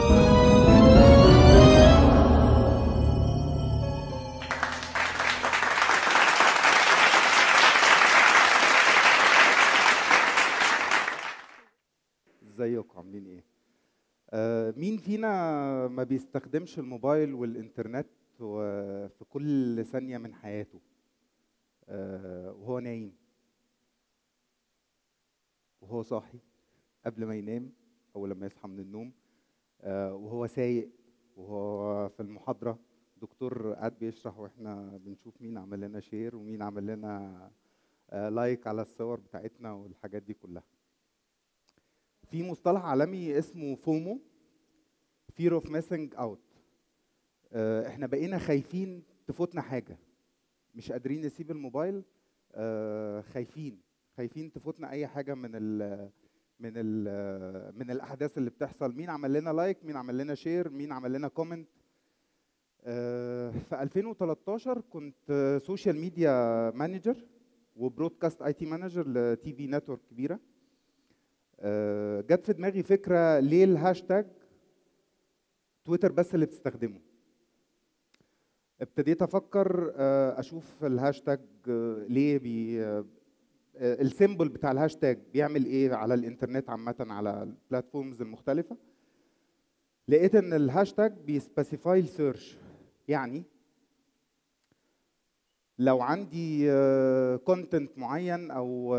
ازيكم عاملين ايه آه مين فينا ما بيستخدمش الموبايل والانترنت و- في كل ثانية من حياته آه وهو نايم وهو صاحي قبل ما ينام او لما يصحى من النوم آه وهو سايق وهو في المحاضرة دكتور قاعد بيشرح واحنا بنشوف مين عمل لنا شير ومين عمل لنا آه لايك على الصور بتاعتنا والحاجات دي كلها في مصطلح عالمي اسمه فومو fear of missing out آه، احنا بقينا خايفين تفوتنا حاجة مش قادرين نسيب الموبايل آه، خايفين خايفين تفوتنا اي حاجة من ال من ال من الاحداث اللي بتحصل مين عمل لنا لايك مين عمل لنا شير مين عمل لنا كومنت في 2013 كنت سوشيال ميديا مانجر وبرودكاست اي تي مانجر لتي في نتورك كبيره آه، جت في دماغي فكره ليه الهاشتاج تويتر بس اللي بتستخدمه ابتديت افكر آه، اشوف الهاشتاج آه، ليه بي آه، السيمبل بتاع الهاشتاج بيعمل ايه على الانترنت عامه على البلاتفورمز المختلفه لقيت ان الهاشتاج بيسبيسيفاي السيرش يعني لو عندي كونتنت معين او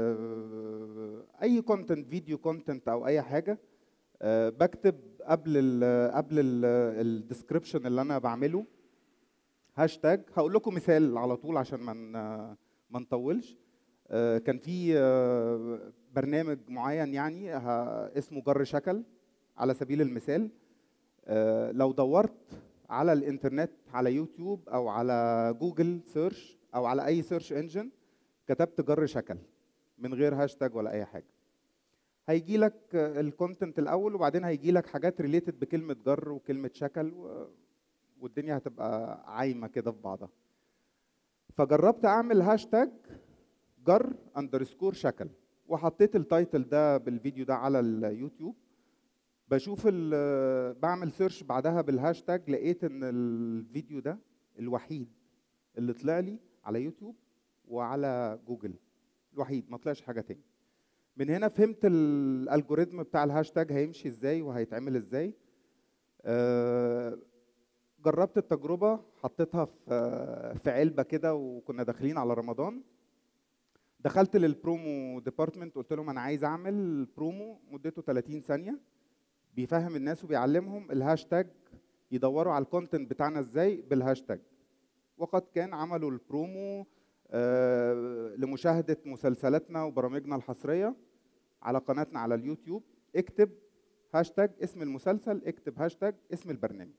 آه، اي كونتنت فيديو كونتنت او اي حاجه آه، بكتب قبل ال قبل الديسكربشن اللي انا بعمله هاشتاج هقول لكم مثال على طول عشان ما ن- ما نطولش آه، كان في آه، برنامج معين يعني ه- اسمه جر شكل على سبيل المثال آه، لو دورت على الانترنت على يوتيوب او على جوجل سيرش او على اي سيرش انجن كتبت جر شكل من غير هاشتاج ولا اي حاجه هيجي لك الكونتنت الاول وبعدين هيجي لك حاجات ريليتد بكلمه جر وكلمه شكل و... والدنيا هتبقى عايمه كده في بعضها فجربت اعمل هاشتاج جر اندرسكور شكل وحطيت التايتل ده بالفيديو ده على اليوتيوب بشوف ال- بعمل سيرش بعدها بالهاشتاج لقيت ان الفيديو ده الوحيد اللي طلع لي على يوتيوب وعلى جوجل الوحيد ما طلعش حاجه تاني من هنا فهمت الالجوريزم بتاع الهاشتاج هيمشي ازاي وهيتعمل ازاي آه، جربت التجربه حطيتها في في علبه كده وكنا داخلين على رمضان دخلت للبرومو ديبارتمنت قلت لهم انا عايز اعمل برومو مدته 30 ثانيه بيفهم الناس وبيعلمهم الهاشتاج يدوروا على الكونتنت بتاعنا ازاي بالهاشتاج وقد كان عملوا البرومو آه، لمشاهدة مسلسلاتنا وبرامجنا الحصرية على قناتنا على اليوتيوب اكتب هاشتاج اسم المسلسل اكتب هاشتاج اسم البرنامج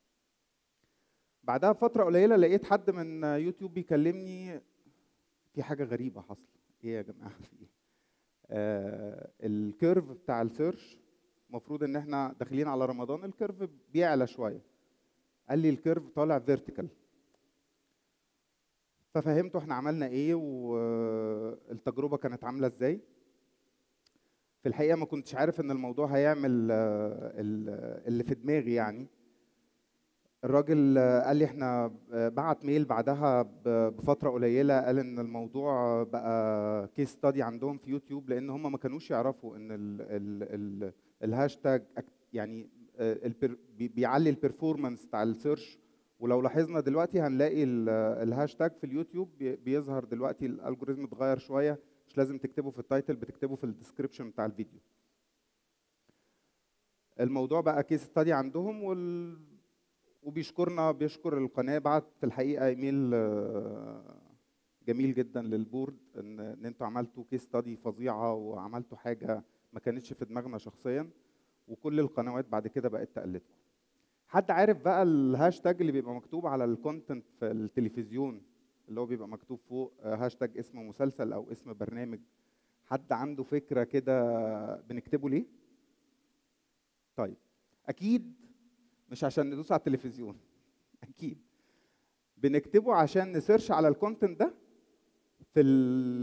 بعدها بفترة قليلة لقيت حد من يوتيوب بيكلمني في حاجة غريبة حاصلة ايه يا جماعة في ايه آه الكيرف بتاع السيرش المفروض ان احنا داخلين على رمضان الكيرف بيعلى شويه قال لي الكيرف طالع فيرتيكال ففهمته احنا عملنا ايه والتجربه كانت عامله ازاي في الحقيقه ما كنتش عارف ان الموضوع هيعمل آه، ال- اللي في دماغي يعني الراجل آه، قال لي احنا آه، بعت ميل بعدها ب- بفتره قليله قال ان الموضوع بقى كيس ستادي عندهم في يوتيوب لان هم ما كانوش يعرفوا ان ال ال ال الهاشتاج أك- يعني آه، البر- بي- بيعلي البرفورمانس بتاع السيرش ولو لاحظنا دلوقتي هنلاقي ال- الهاشتاج في اليوتيوب بي- بيظهر دلوقتي الالجوريزم اتغير شويه مش لازم تكتبه في التايتل بتكتبه في الديسكربشن بتاع الفيديو الموضوع بقى كيس ستادي عندهم وال... وبيشكرنا بيشكر القناه بعت في الحقيقه ايميل آه، جميل جدا للبورد ان ان انتوا عملتوا كيس ستادي فظيعه وعملتوا حاجه ما كانتش في دماغنا شخصيا وكل القنوات بعد كده بقت تقلدكم حد عارف بقى الهاشتاج اللي بيبقى مكتوب على الكونتنت في التلفزيون اللي هو بيبقى مكتوب فوق آه، هاشتاج اسم مسلسل او اسم برنامج حد عنده فكره كده بنكتبه ليه طيب اكيد مش عشان ندوس على التلفزيون اكيد بنكتبه عشان نسيرش على الكونتنت ده في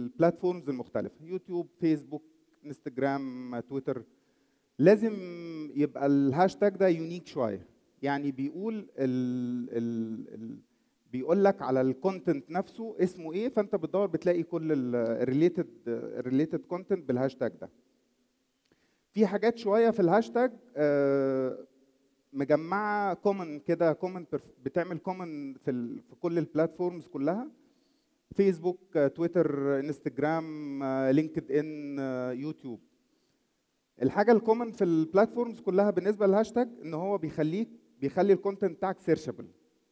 البلاتفورمز المختلفه يوتيوب فيسبوك انستجرام تويتر لازم يبقى الهاشتاج ده يونيك شويه يعني بيقول ال ال ال بيقول لك على الكونتنت نفسه اسمه ايه فانت بتدور بتلاقي كل الريليتد الريليتد كونتنت بالهاشتاج ده في حاجات شويه في الهاشتاج آه، مجمعه كومن كده كومن بتعمل كومن في ال- في كل البلاتفورمز كلها فيسبوك آه، تويتر انستجرام آه، لينكد ان آه، يوتيوب الحاجه الكومن في البلاتفورمز كلها بالنسبه للهاشتاج ان هو بيخليك بيخلي الكونتنت بتاعك سيرشبل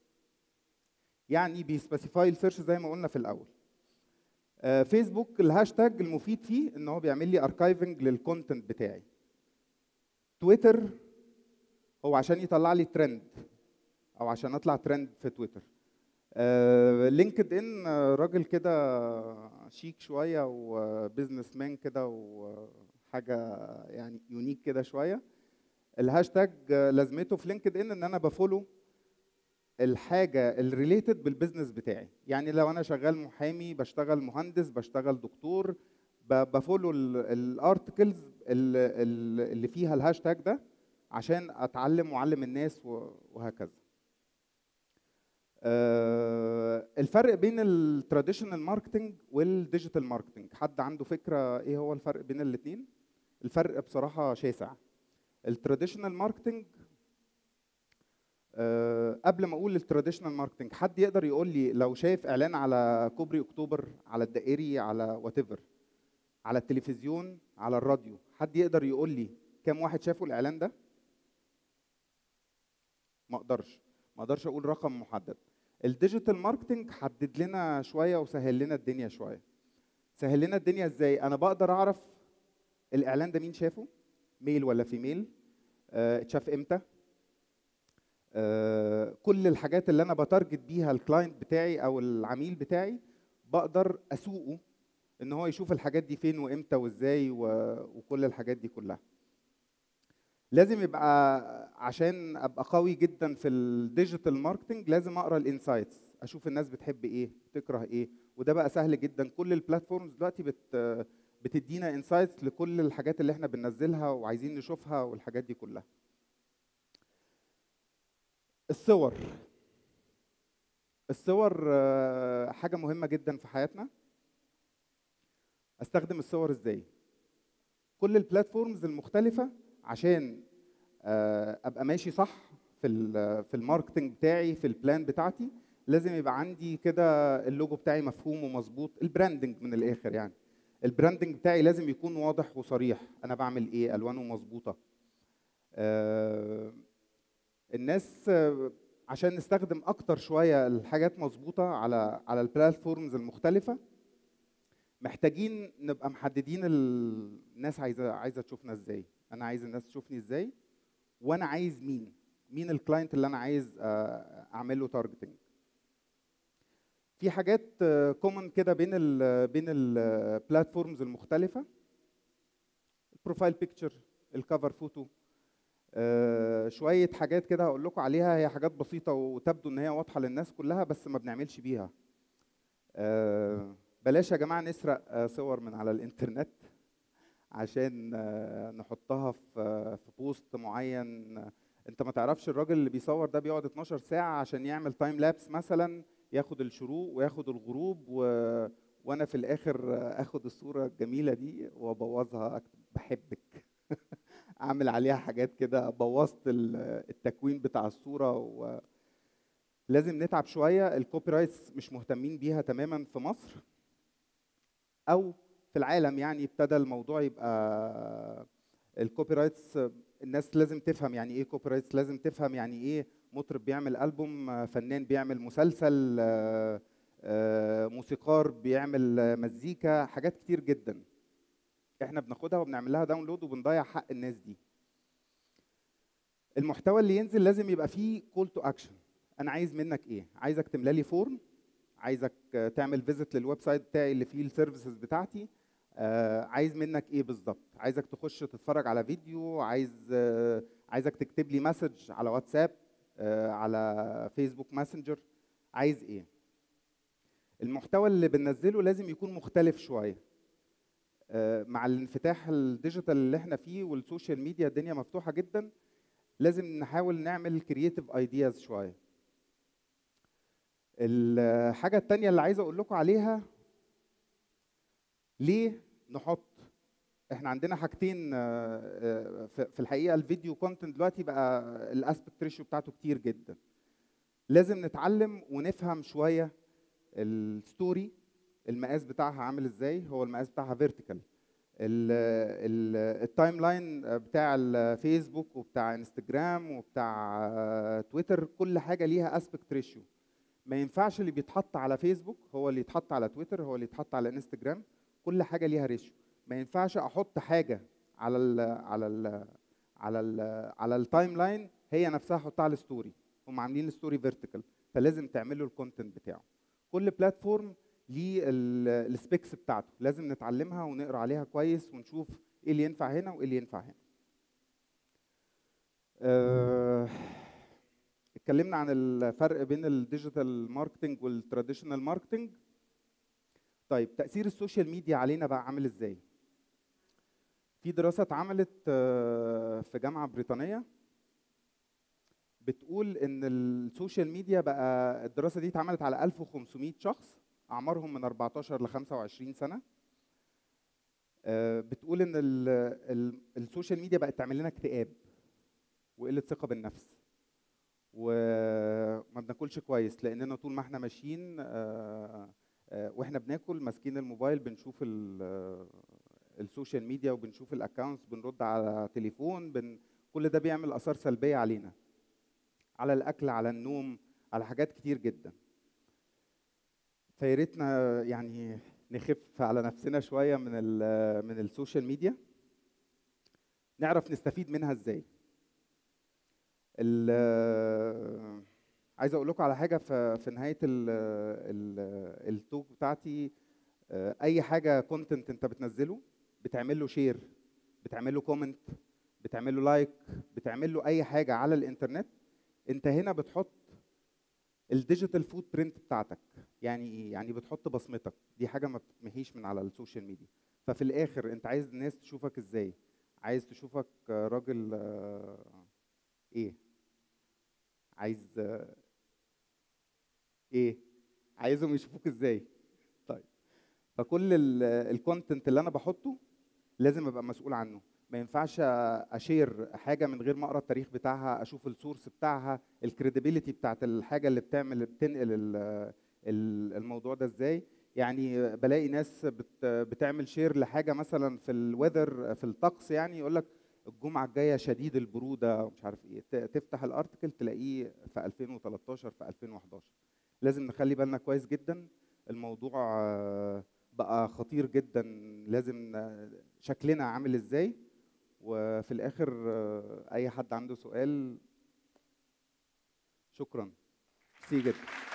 يعني بيسبيسيفاي السيرش زي ما قلنا في الاول آه، فيسبوك الهاشتاج المفيد فيه ان هو بيعمل لي اركايفنج للكونتنت بتاعي تويتر هو عشان يطلع لي ترند او عشان اطلع ترند في تويتر آه، لينكد ان آه، راجل كده شيك شويه وبزنس مان كده وحاجه يعني يونيك كده شويه الهاشتاج آه، لازمته في لينكد ان ان انا بفولو الحاجه الريليتد بالبزنس بتاعي يعني لو انا شغال محامي بشتغل مهندس بشتغل دكتور ب- بفولو الارتكلز اللي فيها الهاشتاج ده عشان اتعلم واعلم الناس و- وهكذا آه، الفرق بين التراديشنال ماركتنج والديجيتال ماركتنج حد عنده فكره ايه هو الفرق بين الاثنين الفرق بصراحه شاسع التراديشنال ماركتنج أه قبل ما اقول التراديشنال ماركتنج حد يقدر يقول لي لو شايف اعلان على كوبري اكتوبر على الدائري على وات على التلفزيون على الراديو حد يقدر يقول لي كم واحد شافوا الاعلان ده ما اقدرش ما اقدرش اقول رقم محدد الديجيتال ماركتنج حدد لنا شويه وسهل لنا الدنيا شويه سهل لنا الدنيا ازاي انا بقدر اعرف الاعلان ده مين شافه ميل ولا فيميل آه، اتشاف امتى آه، كل الحاجات اللي انا بتارجت بيها الكلاينت بتاعي او العميل بتاعي بقدر اسوقه ان هو يشوف الحاجات دي فين وامتى وازاي و- وكل الحاجات دي كلها لازم يبقى عشان ابقى قوي جدا في الديجيتال ماركتنج لازم اقرا الانسايتس اشوف الناس بتحب ايه بتكره ايه وده بقى سهل جدا كل البلاتفورمز دلوقتي بت بتدينا انسايتس لكل الحاجات اللي احنا بننزلها وعايزين نشوفها والحاجات دي كلها الصور الصور آه، حاجة مهمة جدا في حياتنا استخدم الصور ازاي كل البلاتفورمز المختلفة عشان آه، ابقى ماشي صح في ال- في الماركتنج بتاعي في البلان بتاعتي لازم يبقى عندي كده اللوجو بتاعي مفهوم ومظبوط البراندنج من الاخر يعني البراندنج بتاعي لازم يكون واضح وصريح انا بعمل ايه الوانه مظبوطه آه، الناس آه، عشان نستخدم اكتر شويه الحاجات مظبوطه على على البلاتفورمز المختلفه محتاجين نبقى محددين ال- الناس عايزه عايزه تشوفنا ازاي انا عايز الناس تشوفني ازاي وانا عايز مين مين الكلاينت اللي انا عايز آه، اعمل له تارجتنج في حاجات كومن كده بين ال بين البلاتفورمز المختلفه البروفايل بيكتشر الكفر فوتو آه، شويه حاجات كده هقول لكم عليها هي حاجات بسيطه وتبدو ان هي واضحه للناس كلها بس ما بنعملش بيها آه، بلاش يا جماعه نسرق آه، صور من على الانترنت عشان آه، نحطها في آه، في بوست معين انت ما تعرفش الراجل اللي بيصور ده بيقعد 12 ساعه عشان يعمل تايم لابس مثلا ياخد الشروق وياخد الغروب و... وانا في الاخر آه، اخد الصوره الجميله دي وابوظها اكتب بحبك اعمل عليها حاجات كده بوظت ال- التكوين بتاع الصوره و... لازم نتعب شويه الكوبي رايتس مش مهتمين بيها تماما في مصر او في العالم يعني ابتدى الموضوع يبقى الكوبي رايتس الناس لازم تفهم يعني ايه كوبي رايتس لازم تفهم يعني ايه مطرب بيعمل البوم آه، فنان بيعمل مسلسل آه، آه، موسيقار بيعمل آه، مزيكا حاجات كتير جدا احنا بناخدها وبنعمل لها داونلود وبنضيع حق الناس دي المحتوى اللي ينزل لازم يبقى فيه كول تو اكشن انا عايز منك ايه عايزك تملى لي فورم عايزك آه، تعمل فيزيت للويب سايت بتاعي اللي فيه السيرفيسز بتاعتي آه، عايز منك ايه بالظبط عايزك تخش تتفرج على فيديو عايز آه، عايزك تكتب لي مسج على واتساب آه، على فيسبوك ماسنجر عايز ايه المحتوى اللي بننزله لازم يكون مختلف شويه آه، مع الانفتاح الديجيتال اللي احنا فيه والسوشيال ميديا الدنيا مفتوحه جدا لازم نحاول نعمل كرييتيف ايدياز شويه الحاجه التانية اللي عايز اقول لكم عليها ليه نحط احنا عندنا حاجتين آه، آه، في في الحقيقه الفيديو كونتنت دلوقتي بقى الاسبكت ريشيو بتاعته كتير جدا لازم نتعلم ونفهم شويه الستوري المقاس بتاعها عامل ازاي هو المقاس بتاعها فيرتيكال التايم لاين بتاع الفيسبوك وبتاع انستجرام وبتاع آه، تويتر كل حاجه ليها اسبكت ريشيو ما ينفعش اللي بيتحط على فيسبوك هو اللي يتحط على تويتر هو اللي يتحط على انستجرام كل حاجه ليها ريشيو ما ينفعش احط حاجه على ال على ال على ال على التايم لاين هي نفسها احطها على الستوري هم عاملين الستوري فيرتيكال فلازم تعملوا الكونتنت بتاعه كل بلاتفورم ليه السبيكس بتاعته لازم نتعلمها ونقرا عليها كويس ونشوف ايه اللي ينفع هنا وايه اللي ينفع هنا آه، اتكلمنا عن الفرق بين الديجيتال ماركتنج والتراديشنال ماركتنج طيب تأثير السوشيال ميديا علينا بقى عامل ازاي؟ في دراسة اتعملت آه، في جامعة بريطانية بتقول ان السوشيال ميديا بقى الدراسة دي اتعملت على 1500 شخص اعمارهم من 14 ل 25 سنة آه، بتقول ان ال- ال- السوشيال ميديا بقت تعمل لنا اكتئاب وقلة ثقة بالنفس وما بناكلش كويس لاننا طول ما احنا ماشيين آه، آه، واحنا بناكل ماسكين الموبايل بنشوف ال- آه، السوشيال ميديا وبنشوف الاكونتس بنرد على تليفون بن كل ده بيعمل اثار سلبيه علينا على الاكل على النوم على حاجات كتير جدا فيا ريتنا يعني نخف على نفسنا شويه من ال من السوشيال ميديا نعرف نستفيد منها ازاي ال- عايز اقول لكم على حاجه في في نهايه ال ال التوك بتاعتي آه، اي حاجه كونتنت انت بتنزله بتعمل له شير بتعمل له كومنت بتعمل له لايك بتعمل له اي حاجه على الانترنت انت هنا بتحط الديجيتال فوت برنت بتاعتك يعني ايه يعني بتحط بصمتك دي حاجه ما بتتمحيش من على السوشيال ميديا ففي الاخر انت عايز الناس تشوفك ازاي عايز تشوفك آه، راجل آه، ايه عايز آه، ايه عايزهم يشوفوك ازاي طيب فكل الكونتنت اللي انا بحطه لازم ابقى مسؤول عنه ما ينفعش اشير حاجه من غير ما اقرا التاريخ بتاعها اشوف السورس بتاعها الكريديبيليتي بتاعت الحاجه اللي بتعمل بتنقل ال- ال- الموضوع ده ازاي يعني بلاقي ناس بت بتعمل شير لحاجه مثلا في الويذر في الطقس يعني يقول لك الجمعه الجايه شديد البروده ومش عارف ايه ت- تفتح الارتكل تلاقيه في 2013 في 2011 لازم نخلي بالنا كويس جدا الموضوع آه، بقى خطير جدا لازم ن- شكلنا عامل ازاي وفي الاخر آه، اي حد عنده سؤال شكرا سي جدا